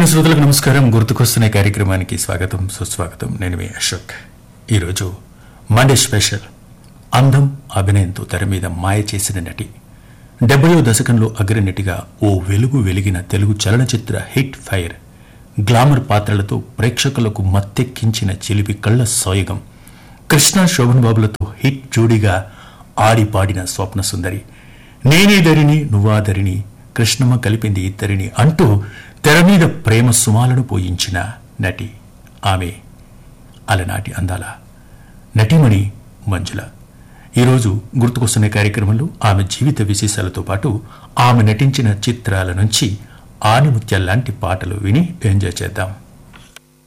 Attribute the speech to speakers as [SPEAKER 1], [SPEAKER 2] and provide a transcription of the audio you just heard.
[SPEAKER 1] వింటున్న శ్రోతలకు నమస్కారం గుర్తుకొస్తున్న కార్యక్రమానికి స్వాగతం సుస్వాగతం నేను మీ అశోక్ ఈరోజు మండే స్పెషల్ అందం అభినయంతో తెర మీద మాయ చేసిన నటి డెబ్బయో దశకంలో అగ్రనటిగా ఓ వెలుగు వెలిగిన తెలుగు చలనచిత్ర హిట్ ఫైర్ గ్లామర్ పాత్రలతో ప్రేక్షకులకు మత్తెక్కించిన చిలిపి కళ్ళ సోయగం కృష్ణ శోభన్ బాబులతో హిట్ జోడీగా ఆడి పాడిన స్వప్న సుందరి నేనే ధరిని నువ్వా ధరిని కృష్ణమ్మ కలిపింది ఇద్దరిని అంటూ తెర మీద ప్రేమ సుమాలను పోయించిన నటి ఆమె అలనాటి అందాల నటిమణి మంజుల ఈరోజు గుర్తుకొస్తున్న కార్యక్రమంలో ఆమె జీవిత విశేషాలతో పాటు ఆమె నటించిన చిత్రాల నుంచి ఆనిముత్యాల లాంటి పాటలు విని ఎంజాయ్ చేద్దాం